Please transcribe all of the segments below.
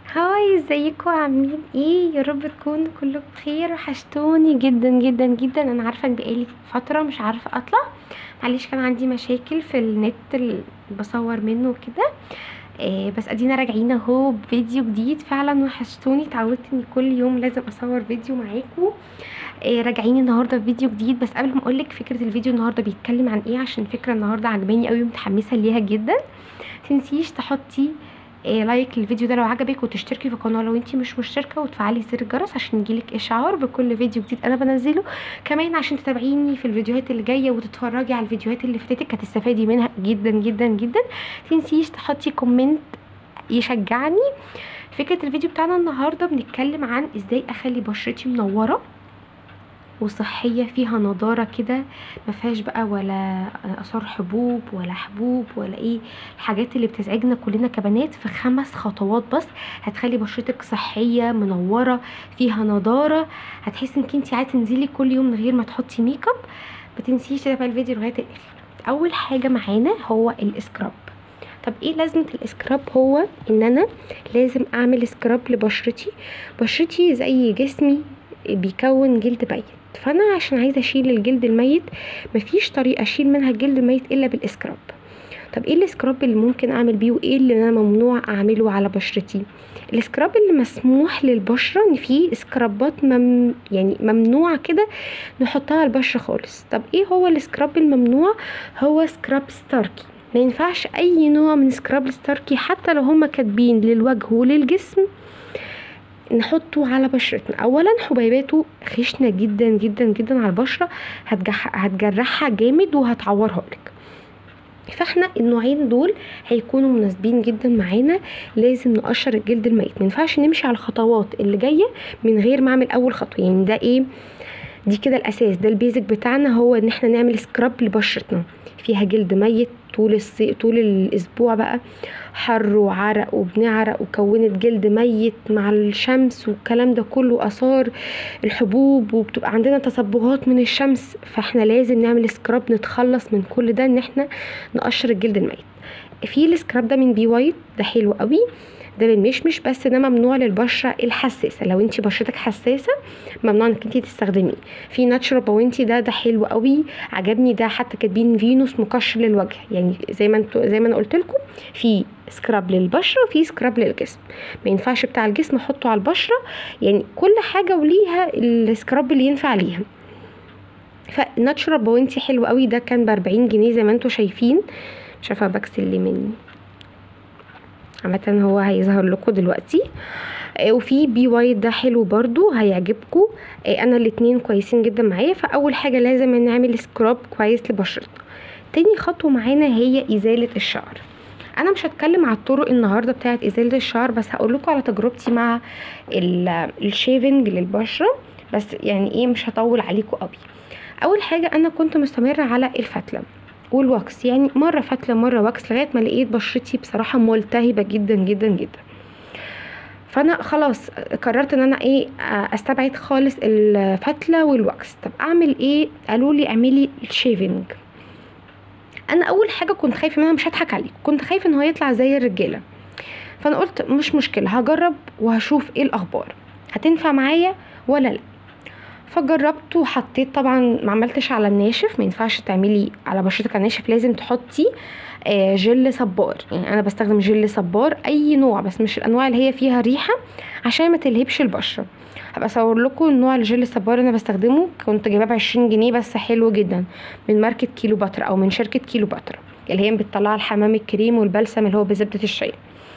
هاي ازيكم عاملين ايه يا رب تكونوا كلكم بخير وحشتوني جدا جدا جدا انا عارفه ان بقالي فتره مش عارفه اطلع معلش كان عندي مشاكل في النت اللي بصور منه وكده إيه بس ادينا راجعين اهو بفيديو جديد فعلا وحشتوني اتعودت اني كل يوم لازم اصور فيديو معاكم إيه راجعين النهارده بفيديو جديد بس قبل ما اقولك فكره الفيديو النهارده بيتكلم عن ايه عشان الفكره النهارده عجباني قوي ومتحمسه ليها جدا تنسيش تحطي إيه لايك للفيديو ده لو عجبك وتشتركي في القناه لو انتي مش مشتركه وتفعلي زر الجرس عشان يجيلك اشعار بكل فيديو جديد انا بنزله كمان عشان تتابعيني في الفيديوهات اللي جايه وتتفرجي على الفيديوهات اللي فاتتك هتستفادي منها جدا جدا جدا تنسيش تحطي كومنت يشجعني فكره الفيديو بتاعنا النهارده بنتكلم عن ازاي اخلي بشرتي منوره وصحيه فيها نضاره كده ما فيهاش بقى ولا اثار حبوب ولا حبوب ولا ايه الحاجات اللي بتزعجنا كلنا كبنات في خمس خطوات بس هتخلي بشرتك صحيه منوره فيها نضاره هتحسي انك انت عايزه تنزلي كل يوم من غير ما تحطي ميك اب ما تنسيش تتابعي الفيديو لغايه الاخر اول حاجه معانا هو الاسكراب طب ايه لازمه الاسكراب هو ان انا لازم اعمل سكراب لبشرتي بشرتي زي جسمي بيكون جلد ميت فانا عشان عايزه اشيل الجلد الميت مفيش طريقه اشيل منها الجلد الميت الا بالاسكراب طب ايه السكراب اللي ممكن اعمل بيه وايه اللي انا ممنوع اعمله على بشرتي السكراب اللي مسموح للبشره ان في سكرابات مم يعني ممنوع كده نحطها على البشره خالص طب ايه هو السكراب الممنوع هو سكراب ستاركي ما ينفعش اي نوع من سكراب الستاركي حتى لو هما كاتبين للوجه وللجسم نحطه على بشرتنا اولا حبيباته خشنه جدا جدا جدا على البشره هتجح هتجرحها جامد وهتعورها لك فاحنا النوعين دول هيكونوا مناسبين جدا معانا لازم نقشر الجلد الميت ما ينفعش نمشي على الخطوات اللي جايه من غير ما اعمل اول خطوه يعني ده ايه دي كده الاساس ده البيزك بتاعنا هو ان احنا نعمل سكراب لبشرتنا فيها جلد ميت طول الصي... طول الاسبوع بقى حر وعرق وبنعرق وكونت جلد ميت مع الشمس والكلام ده كله اثار الحبوب وبتبقى عندنا تصبغات من الشمس فاحنا لازم نعمل سكراب نتخلص من كل ده ان احنا نقشر الجلد الميت في السكراب ده من بي وايت ده حلو قوي ده بالمشمش بس ده ممنوع للبشره الحساسه لو انت بشرتك حساسه ممنوع انك انت تستخدميه في ناتشورال بوينتي ده ده حلو قوي عجبني ده حتى كاتبين فينوس مقشر للوجه يعني زي ما انتوا زي ما انا قلت لكم في سكراب للبشره وفي سكراب للجسم ما ينفعش بتاع الجسم احطه على البشره يعني كل حاجه وليها السكراب اللي ينفع ليها فناتشورال بوينتي حلو قوي ده كان ب 40 جنيه زي ما انتوا شايفين مش عارفه بكسل لي مني عامة هو هيظهر لكم دلوقتي وفي بي وايت ده حلو برضو هيعجبكم انا الاتنين كويسين جدا معايا فاول حاجة لازم نعمل سكراب كويس لبشرتنا تاني خطوة معانا هي ازالة الشعر انا مش هتكلم على الطرق النهارده بتاعت ازاله الشعر بس هقول لكم على تجربتي مع الشيفنج للبشره بس يعني ايه مش هطول عليكم قوي اول حاجه انا كنت مستمره على الفتله والوكس يعني مرة فتلة مرة وكس لغاية ما لقيت بشرتي بصراحة ملتهبة جدا جدا جدا فانا خلاص قررت ان انا ايه استبعد خالص الفتلة والوكس طب اعمل ايه قالوا لي اعملي الشيفنج انا اول حاجة كنت خايفة منها مش هضحك عليك كنت خايفة ان هو يطلع زي الرجالة فانا قلت مش مشكلة هجرب وهشوف ايه الاخبار هتنفع معايا ولا لا فجربت وحطيت طبعا ما عملتش على الناشف ما ينفعش تعملي على بشرتك على الناشف لازم تحطي آه جل صبار يعني انا بستخدم جل صبار اي نوع بس مش الانواع اللي هي فيها ريحه عشان ما تلهبش البشره هبقى اصور لكم نوع الجل الصبار اللي انا بستخدمه كنت جايباه ب 20 جنيه بس حلو جدا من ماركه كيلو باتر او من شركه كيلو باتر اللي هي بتطلع الحمام الكريم والبلسم اللي هو بزبده الشاي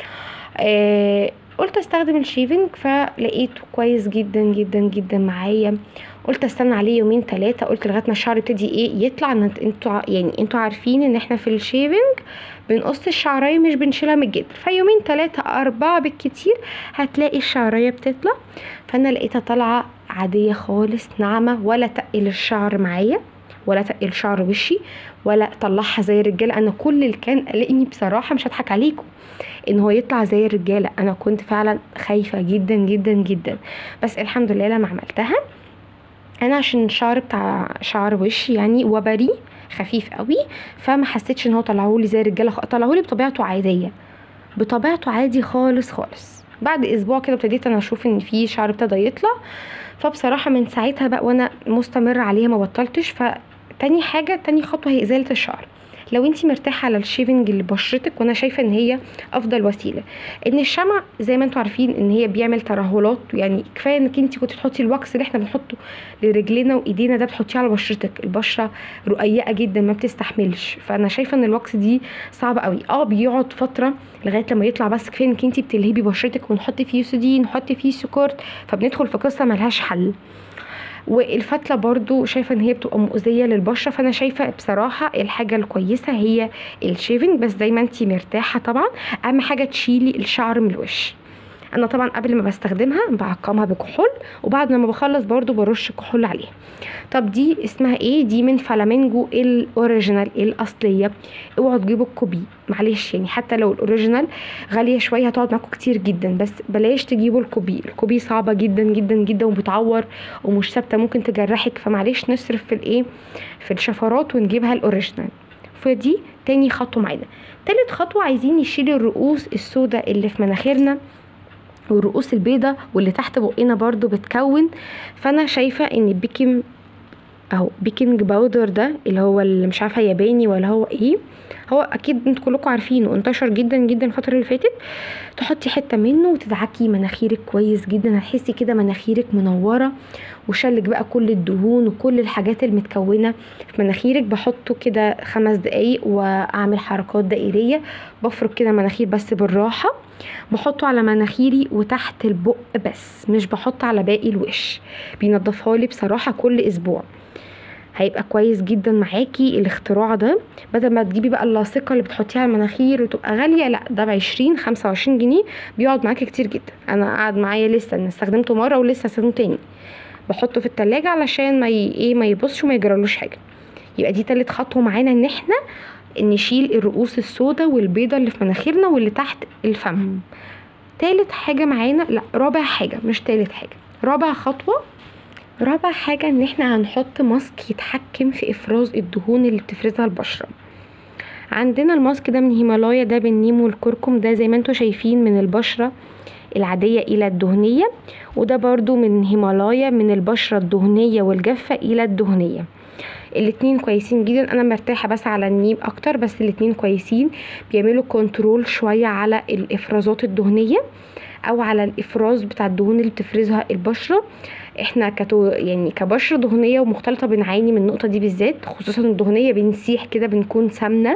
آه قلت استخدم الشيفنج فلقيته كويس جدا جدا جدا معايا قلت استنى عليه يومين ثلاثه قلت لغايه ما الشعر يبتدي ايه يطلع ان انتوا يعني انتوا عارفين ان احنا في الشيفنج بنقص الشعريه مش بنشيلها من الجدر فيومين ثلاثه اربعه بالكتير هتلاقي الشعريه بتطلع فانا لقيتها طالعه عاديه خالص ناعمه ولا تقل الشعر معايا ولا تقل شعر وشي ولا طلعها زي الرجاله انا كل اللي كان قلقني بصراحه مش هضحك عليكم ان هو يطلع زي الرجاله انا كنت فعلا خايفه جدا جدا جدا بس الحمد لله لما عملتها انا عشان الشعر بتاع شعر وشي يعني وبري خفيف قوي فما حسيتش ان هو طلعهولي زي الرجاله طلعهولي بطبيعته عاديه بطبيعته عادي خالص خالص بعد اسبوع كده ابتديت انا اشوف ان في شعر ابتدى يطلع فبصراحه من ساعتها بقى وانا مستمره عليها ما بطلتش فتاني حاجه تاني خطوه هي ازاله الشعر لو انت مرتاحه على الشيفنج لبشرتك وانا شايفه ان هي افضل وسيله ان الشمع زي ما انتم عارفين ان هي بيعمل ترهلات يعني كفايه انك انت كنت تحطي الواكس اللي احنا بنحطه لرجلنا وايدينا ده بتحطيه على بشرتك البشره رقيقه جدا ما بتستحملش فانا شايفه ان الواكس دي صعبه قوي اه بيقعد فتره لغايه لما يطلع بس كفايه انك انت بتلهبي بشرتك ونحط فيه يوسودين نحط فيه سكورت فبندخل في قصه ملهاش حل والفتله برضو شايفه ان هي بتبقى مؤذيه للبشره فانا شايفه بصراحه الحاجه الكويسه هي الشيفنج بس زي ما انت مرتاحه طبعا اهم حاجه تشيلي الشعر من الوش انا طبعا قبل ما بستخدمها بعقمها بكحول وبعد ما بخلص برضو برش كحول عليها طب دي اسمها ايه دي من فلامينجو الاوريجينال الاصليه اوعوا تجيبوا الكوبي معلش يعني حتى لو الاوريجينال غاليه شويه هتقعد معاكم كتير جدا بس بلاش تجيبوا الكوبي الكوبي صعبه جدا جدا جدا وبتعور ومش ثابته ممكن تجرحك فمعلش نصرف في الايه في الشفرات ونجيبها الاوريجينال فدي تاني خطوه معانا تالت خطوه عايزين نشيل الرؤوس السوداء اللي في مناخيرنا والرؤوس البيضة واللي تحت بقنا برضو بتكون فانا شايفة ان بيكنج اهو بيكنج باودر ده اللي هو اللي مش عارفه ياباني ولا هو ايه هو اكيد انتوا كلكم عارفينه انتشر جدا جدا الفتره اللي فاتت تحطي حته منه وتدعكي مناخيرك كويس جدا هتحسي كده مناخيرك منوره وشلك بقى كل الدهون وكل الحاجات المتكونه في مناخيرك بحطه كده خمس دقايق واعمل حركات دائريه بفرك كده مناخير بس بالراحه بحطه على مناخيري وتحت البق بس مش بحط على باقي الوش بينضفها لي بصراحه كل اسبوع هيبقى كويس جدا معاكي الاختراع ده بدل ما تجيبي بقى اللاصقه اللي بتحطيها على المناخير وتبقى غاليه لا ده بعشرين خمسة وعشرين جنيه بيقعد معاكي كتير جدا انا قاعد معايا لسه انا استخدمته مره ولسه استخدمه تاني بحطه في التلاجة علشان ما ي... ايه ما يبصش وما يجرالوش حاجه يبقى دي تالت خطوه معانا ان احنا نشيل الرؤوس السوداء والبيضة اللي في مناخيرنا واللي تحت الفم تالت حاجة معانا لا رابع حاجة مش تالت حاجة رابع خطوة رابع حاجة ان احنا هنحط ماسك يتحكم في افراز الدهون اللي بتفرزها البشرة عندنا الماسك ده من هيمالايا ده بالنيم والكركم ده زي ما انتوا شايفين من البشرة العادية الى الدهنية وده برضو من هيمالايا من البشرة الدهنية والجافة الى الدهنية الاتنين كويسين جدا انا مرتاحه بس على النيم اكتر بس الاتنين كويسين بيعملوا كنترول شويه على الافرازات الدهنيه او على الافراز بتاع الدهون اللي بتفرزها البشره احنا كتو يعني كبشره دهنيه ومختلطه بنعاني من النقطه دي بالذات خصوصا الدهنيه بنسيح كده بنكون سمنه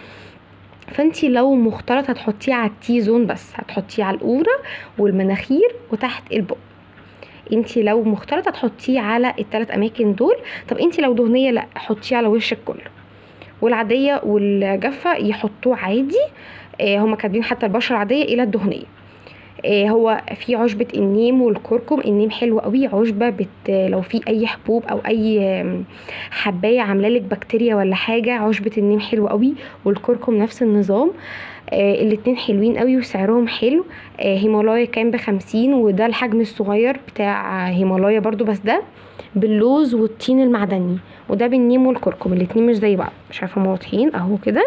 فانتي لو مختلط هتحطيه على التي زون بس هتحطيه على القوره والمناخير وتحت البق انتي لو مختلط هتحطيه على الثلاث اماكن دول طب انتي لو دهنيه لا حطيه على وشك كله والعاديه والجافه يحطوه عادي آه هما كاتبين حتى البشره العاديه الى الدهنيه آه هو في عشبة النيم والكركم النيم حلو قوي عشبة بت لو في اي حبوب او اي حباية عامله لك بكتيريا ولا حاجة عشبة النيم حلو قوي والكركم نفس النظام آه الاتنين حلوين قوي وسعرهم حلو آه هيمالايا كان بخمسين وده الحجم الصغير بتاع هيمالايا برضو بس ده باللوز والطين المعدني وده بالنيم والكركم الاتنين مش زي بعض مش عارفه هما واضحين اهو كده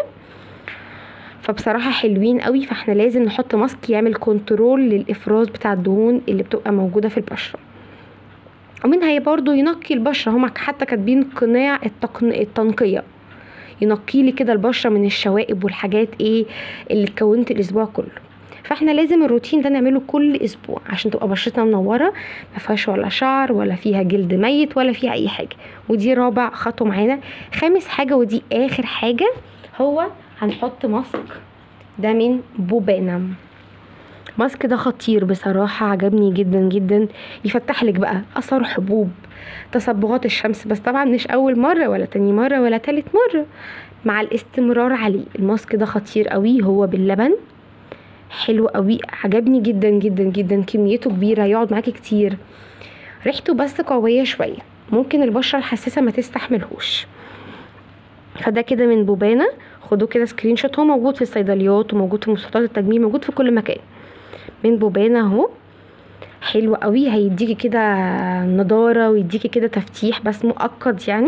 فبصراحه حلوين قوي فاحنا لازم نحط ماسك يعمل كنترول للافراز بتاع الدهون اللي بتبقى موجوده في البشره ومنها برضو ينقي البشره هما حتى كاتبين قناع التقن... التنقيه ينقي لي كده البشره من الشوائب والحاجات ايه اللي اتكونت الاسبوع كله فاحنا لازم الروتين ده نعمله كل اسبوع عشان تبقى بشرتنا منوره ما فيهاش ولا شعر ولا فيها جلد ميت ولا فيها اي حاجه ودي رابع خطوه معانا خامس حاجه ودي اخر حاجه هو هنحط ماسك ده من بوبانا ماسك ده خطير بصراحة عجبني جدا جدا يفتح لك بقى أثر حبوب تصبغات الشمس بس طبعا مش أول مرة ولا تاني مرة ولا تالت مرة مع الاستمرار عليه الماسك ده خطير قوي هو باللبن حلو قوي عجبني جدا جدا جدا كميته كبيرة يقعد معاكي كتير ريحته بس قوية شوية ممكن البشرة الحساسة ما تستحملهوش فده كده من بوبانا خدوه كده سكرين شوت هو موجود في الصيدليات وموجود في مستحضرات التجميل موجود في كل مكان من بوبانا اهو حلو قوي هيديكي كده نضاره ويديكي كده تفتيح بس مؤقت يعني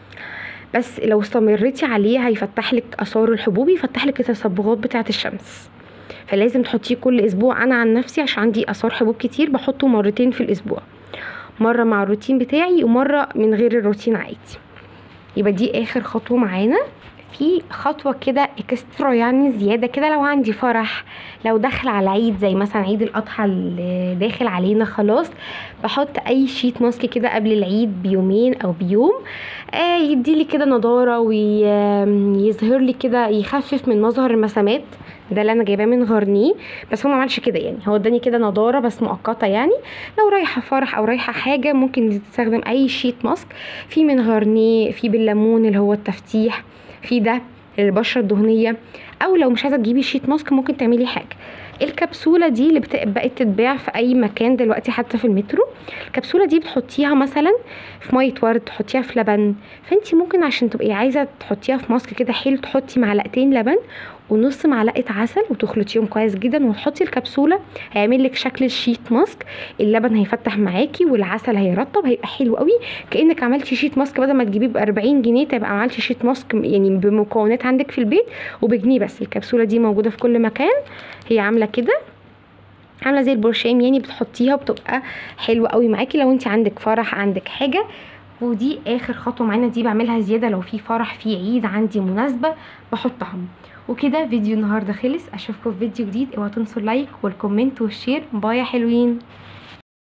بس لو استمريتي عليه هيفتح لك اثار الحبوب يفتح لك التصبغات بتاعه الشمس فلازم تحطيه كل اسبوع انا عن نفسي عشان عندي اثار حبوب كتير بحطه مرتين في الاسبوع مره مع الروتين بتاعي ومره من غير الروتين عادي يبقى دي اخر خطوه معانا في خطوه كده اكسترا يعني زياده كده لو عندي فرح لو داخل على عيد زي مثلا عيد الاضحى اللي داخل علينا خلاص بحط اي شيت ماسك كده قبل العيد بيومين او بيوم آه يديلي كده نضاره ويظهر لي كده يخفف من مظهر المسامات ده اللي انا جايباه من غارنيه بس هو ما عملش كده يعني هو اداني كده نضاره بس مؤقته يعني لو رايحه فرح او رايحه حاجه ممكن تستخدم اي شيت ماسك في من غارنيه في بالليمون اللي هو التفتيح في ده للبشره الدهنيه او لو مش عايزه تجيبي شيت ماسك ممكن تعملي حاجه الكبسوله دي اللي بت- بقت تتباع في اي مكان دلوقتي حتى في المترو الكبسوله دي بتحطيها مثلا في ميه ورد تحطيها في لبن فانت ممكن عشان تبقي عايزه تحطيها في ماسك كده حلو تحطي معلقتين لبن ونص معلقه عسل وتخلطيهم كويس جدا وتحطي الكبسوله هيعمل لك شكل الشيت ماسك اللبن هيفتح معاكي والعسل هيرطب هيبقى حلو قوي كانك عملتي شيت ماسك بدل ما تجيبيه ب 40 جنيه تبقى عملتي شيت ماسك يعني بمكونات عندك في البيت وبجنيه بس الكبسوله دي موجوده في كل مكان هي عامله كده عامله زي البرشام يعني بتحطيها بتبقى حلوه قوي معاكي لو انت عندك فرح عندك حاجه ودي اخر خطوه معانا دي بعملها زياده لو في فرح في عيد عندي مناسبه بحطها وكده فيديو النهارده خلص اشوفكم في فيديو جديد اوعوا تنسوا اللايك والكومنت والشير باي يا حلوين